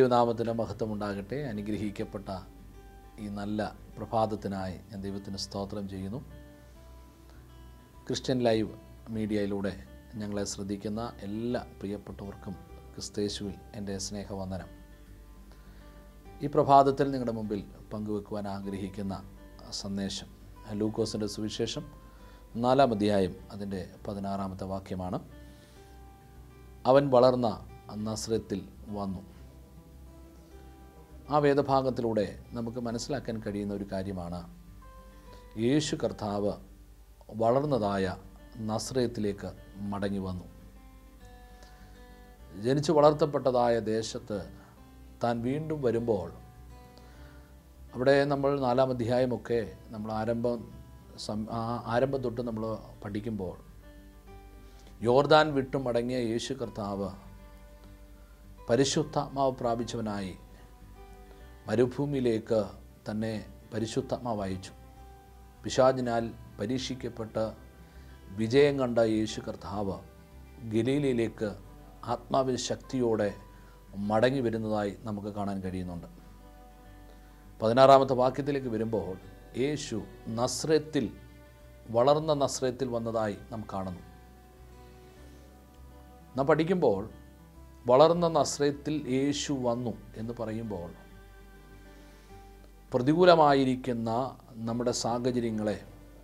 ദൈവനാമത്തിന് മഹത്വം ഉണ്ടാകട്ടെ അനുഗ്രഹിക്കപ്പെട്ട ഈ നല്ല പ്രഭാതത്തിനായി ഞാൻ ദൈവത്തിന് സ്തോത്രം ചെയ്യുന്നു ക്രിസ്ത്യൻ ലൈവ് മീഡിയയിലൂടെ ഞങ്ങളെ ശ്രദ്ധിക്കുന്ന എല്ലാ പ്രിയപ്പെട്ടവർക്കും ക്രിസ്തേശുവിൽ എൻ്റെ സ്നേഹവന്ദനം ഈ പ്രഭാതത്തിൽ നിങ്ങളുടെ മുമ്പിൽ പങ്കുവെക്കുവാൻ ആഗ്രഹിക്കുന്ന സന്ദേശം ലൂക്കോസിൻ്റെ സുവിശേഷം നാലാം അധ്യായം അതിൻ്റെ പതിനാറാമത്തെ വാക്യമാണ് അവൻ വളർന്ന നസ്രത്തിൽ വന്നു ആ വേദഭാഗത്തിലൂടെ നമുക്ക് മനസ്സിലാക്കാൻ കഴിയുന്ന ഒരു കാര്യമാണ് യേശു കർത്താവ് വളർന്നതായ നസ്രയത്തിലേക്ക് മടങ്ങി വന്നു ജനിച്ചു വളർത്തപ്പെട്ടതായ ദേശത്ത് താൻ വീണ്ടും വരുമ്പോൾ അവിടെ നമ്മൾ നാലാം അധ്യായമൊക്കെ നമ്മൾ ആരംഭം സം ആ ആരംഭം തൊട്ട് നമ്മൾ പഠിക്കുമ്പോൾ യോർദാൻ വിട്ടു മടങ്ങിയ യേശു കർത്താവ് പരിശുദ്ധാത്മാവ് പ്രാപിച്ചവനായി മരുഭൂമിയിലേക്ക് തന്നെ പരിശുദ്ധാത്മാവ് അയച്ചു പിശാചിനാൽ പരീക്ഷിക്കപ്പെട്ട് വിജയം കണ്ട യേശു കർത്താവ് ഗലീലയിലേക്ക് ആത്മാവിൽ ശക്തിയോടെ മടങ്ങി വരുന്നതായി നമുക്ക് കാണാൻ കഴിയുന്നുണ്ട് പതിനാറാമത്തെ വാക്യത്തിലേക്ക് വരുമ്പോൾ യേശു നസ്രത്തിൽ വളർന്ന നസ്രത്തിൽ വന്നതായി നാം കാണുന്നു നാം പഠിക്കുമ്പോൾ വളർന്ന നസ്രത്തിൽ യേശു വന്നു എന്ന് പറയുമ്പോൾ പ്രതികൂലമായിരിക്കുന്ന നമ്മുടെ സാഹചര്യങ്ങളെ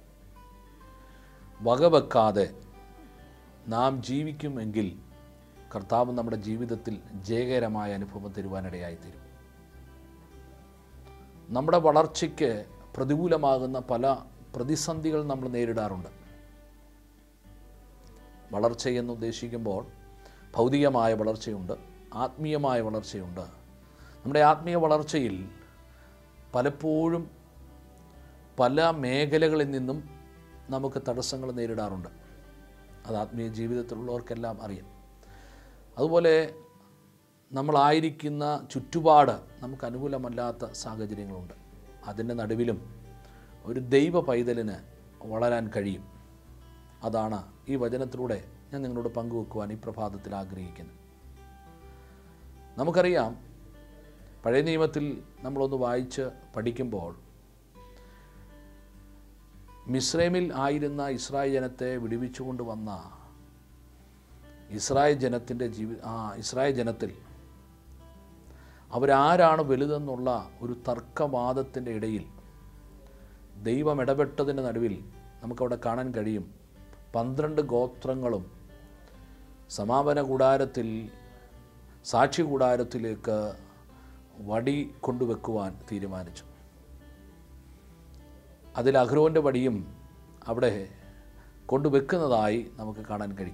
വകവെക്കാതെ നാം ജീവിക്കുമെങ്കിൽ കർത്താവ് നമ്മുടെ ജീവിതത്തിൽ ജയകരമായ അനുഭവം തരുവാനിടയായിത്തീരും നമ്മുടെ വളർച്ചയ്ക്ക് പ്രതികൂലമാകുന്ന പല പ്രതിസന്ധികൾ നമ്മൾ നേരിടാറുണ്ട് വളർച്ചയെന്ന് ഉദ്ദേശിക്കുമ്പോൾ ഭൗതികമായ വളർച്ചയുണ്ട് ആത്മീയമായ വളർച്ചയുണ്ട് നമ്മുടെ ആത്മീയ വളർച്ചയിൽ പലപ്പോഴും പല മേഖലകളിൽ നിന്നും നമുക്ക് തടസ്സങ്ങൾ നേരിടാറുണ്ട് അത് ആത്മീയ ജീവിതത്തിലുള്ളവർക്കെല്ലാം അറിയാം അതുപോലെ നമ്മളായിരിക്കുന്ന ചുറ്റുപാട് നമുക്ക് അനുകൂലമല്ലാത്ത സാഹചര്യങ്ങളുണ്ട് അതിൻ്റെ നടുവിലും ഒരു ദൈവ പൈതലിന് വളരാൻ കഴിയും അതാണ് ഈ വചനത്തിലൂടെ ഞാൻ നിങ്ങളോട് പങ്കുവെക്കുവാൻ ഈ പ്രഭാതത്തിൽ ആഗ്രഹിക്കുന്നത് നമുക്കറിയാം പഴയ നിയമത്തിൽ നമ്മളൊന്ന് വായിച്ച് പഠിക്കുമ്പോൾ മിസ്രൈമിൽ ആയിരുന്ന ഇസ്രായേൽ ജനത്തെ വിടുവിച്ചുകൊണ്ട് വന്ന ഇസ്രായേൽ ജനത്തിൻ്റെ ജീവി ആ ഇസ്രായേൽ ജനത്തിൽ അവരാരാണ് വലുതെന്നുള്ള ഒരു തർക്കവാദത്തിൻ്റെ ഇടയിൽ ദൈവം ഇടപെട്ടതിൻ്റെ നടുവിൽ നമുക്കവിടെ കാണാൻ കഴിയും പന്ത്രണ്ട് ഗോത്രങ്ങളും സമാപന കൂടാരത്തിൽ സാക്ഷി കൂടാരത്തിലേക്ക് വടി കൊണ്ടുവെക്കുവാൻ തീരുമാനിച്ചു അതിൽ അഹ്റോൻ്റെ വടിയും അവിടെ കൊണ്ടുവെക്കുന്നതായി നമുക്ക് കാണാൻ കഴിയും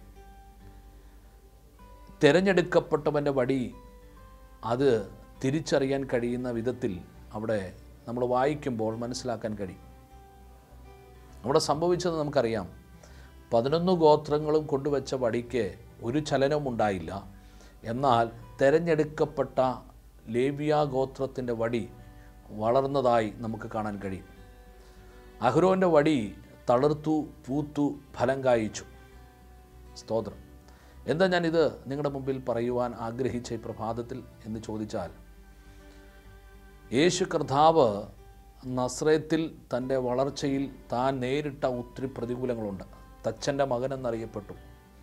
തിരഞ്ഞെടുക്കപ്പെട്ടവൻ്റെ വടി അത് തിരിച്ചറിയാൻ കഴിയുന്ന വിധത്തിൽ അവിടെ നമ്മൾ വായിക്കുമ്പോൾ മനസ്സിലാക്കാൻ കഴിയും അവിടെ സംഭവിച്ചത് നമുക്കറിയാം പതിനൊന്ന് ഗോത്രങ്ങളും കൊണ്ടുവച്ച വടിക്ക് ഒരു ചലനവും ഉണ്ടായില്ല എന്നാൽ തിരഞ്ഞെടുക്കപ്പെട്ട ലേവിയ ഗോത്രത്തിൻ്റെ വടി വളർന്നതായി നമുക്ക് കാണാൻ കഴിയും അഹ്റോൻ്റെ വടി തളർത്തു പൂത്തു ഫലം കായിച്ചു സ്തോത്രം എന്താ ഞാനിത് നിങ്ങളുടെ മുമ്പിൽ പറയുവാൻ ആഗ്രഹിച്ച ഈ പ്രഭാതത്തിൽ എന്ന് ചോദിച്ചാൽ യേശു കർത്താവ് നസ്രയത്തിൽ തൻ്റെ വളർച്ചയിൽ താൻ നേരിട്ട ഒത്തിരി പ്രതികൂലങ്ങളുണ്ട് തച്ചൻ്റെ മകൻ എന്നറിയപ്പെട്ടു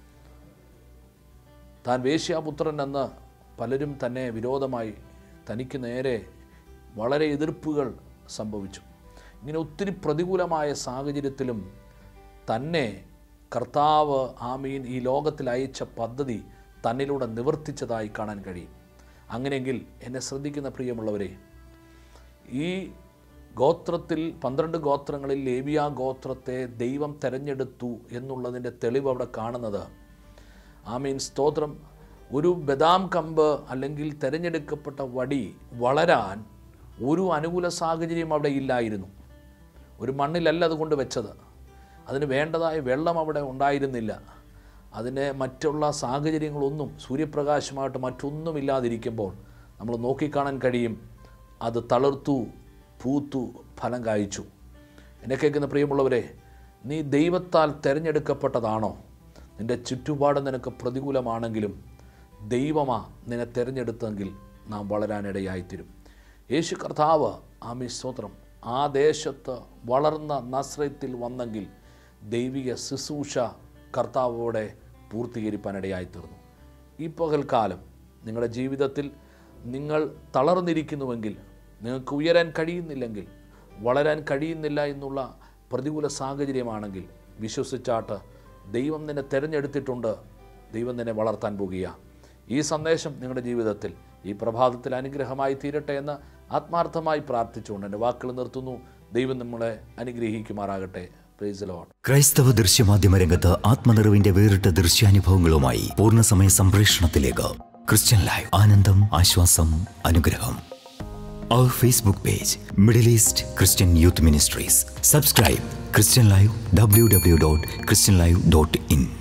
താൻ വേശ്യാപുത്രൻ എന്ന് പലരും തന്നെ വിരോധമായി തനിക്ക് നേരെ വളരെ എതിർപ്പുകൾ സംഭവിച്ചു ഇങ്ങനെ ഒത്തിരി പ്രതികൂലമായ സാഹചര്യത്തിലും തന്നെ കർത്താവ് ആമീൻ ഈ ലോകത്തിൽ അയച്ച പദ്ധതി തന്നിലൂടെ നിവർത്തിച്ചതായി കാണാൻ കഴിയും അങ്ങനെയെങ്കിൽ എന്നെ ശ്രദ്ധിക്കുന്ന പ്രിയമുള്ളവരെ ഈ ഗോത്രത്തിൽ പന്ത്രണ്ട് ഗോത്രങ്ങളിൽ ലേവിയ ഗോത്രത്തെ ദൈവം തെരഞ്ഞെടുത്തു എന്നുള്ളതിൻ്റെ തെളിവ് അവിടെ കാണുന്നത് ആമീൻ സ്തോത്രം ഒരു ബദാം കമ്പ് അല്ലെങ്കിൽ തിരഞ്ഞെടുക്കപ്പെട്ട വടി വളരാൻ ഒരു അനുകൂല സാഹചര്യം അവിടെ ഇല്ലായിരുന്നു ഒരു മണ്ണിലല്ല അതുകൊണ്ട് വെച്ചത് അതിന് വേണ്ടതായ വെള്ളം അവിടെ ഉണ്ടായിരുന്നില്ല അതിന് മറ്റുള്ള സാഹചര്യങ്ങളൊന്നും സൂര്യപ്രകാശമായിട്ട് മറ്റൊന്നും ഇല്ലാതിരിക്കുമ്പോൾ നമ്മൾ നോക്കിക്കാണാൻ കഴിയും അത് തളർത്തു പൂത്തു ഫലം കായ്ച്ചു എന്നെ കേൾക്കുന്ന പ്രിയമുള്ളവരെ നീ ദൈവത്താൽ തിരഞ്ഞെടുക്കപ്പെട്ടതാണോ നിൻ്റെ ചുറ്റുപാട് നിനക്ക് പ്രതികൂലമാണെങ്കിലും ദൈവമാ നിന്നെ തിരഞ്ഞെടുത്തെങ്കിൽ നാം വളരാനിടയായിത്തീരും യേശു കർത്താവ് ആമി സ്തോത്രം ആ ദേശത്ത് വളർന്ന നസ്രത്തിൽ വന്നെങ്കിൽ ദൈവിക ശുശ്രൂഷ കർത്താവോടെ പൂർത്തീകരിപ്പാനിടയായിത്തീർന്നു ഈ പകൽക്കാലം നിങ്ങളുടെ ജീവിതത്തിൽ നിങ്ങൾ തളർന്നിരിക്കുന്നുവെങ്കിൽ നിങ്ങൾക്ക് ഉയരാൻ കഴിയുന്നില്ലെങ്കിൽ വളരാൻ കഴിയുന്നില്ല എന്നുള്ള പ്രതികൂല സാഹചര്യമാണെങ്കിൽ വിശ്വസിച്ചാട്ട് ദൈവം നിന്നെ തിരഞ്ഞെടുത്തിട്ടുണ്ട് ദൈവം നിന്നെ വളർത്താൻ പോകുക ഈ സന്ദേശം നിങ്ങളുടെ ജീവിതത്തിൽ ഈ പ്രഭാതത്തിൽ അനുഗ്രഹമായി തീരട്ടെ എന്ന് ആത്മാർത്ഥമായി പ്രാർത്ഥിച്ചുകൊണ്ട് എൻ്റെ വാക്കുകൾ നിർത്തുന്നു ദൈവം നമ്മളെ അനുഗ്രഹിക്കുമാറാകട്ടെ പ്രൈസ് ലോഡ് ക്രൈസ്തവ ദൃശ്യമാധ്യമ രംഗത്ത് ആത്മനിറവിന്റെ വേറിട്ട ദൃശ്യാനുഭവങ്ങളുമായി പൂർണ്ണസമയ സംപ്രേഷണത്തിലേക്ക് ക്രിസ്ത്യൻ ലൈവ് ആനന്ദം ആശ്വാസം അനുഗ്രഹം അവർ Facebook page Middle East Christian youth ministries subscribe Christian live W W dot Christian live dot in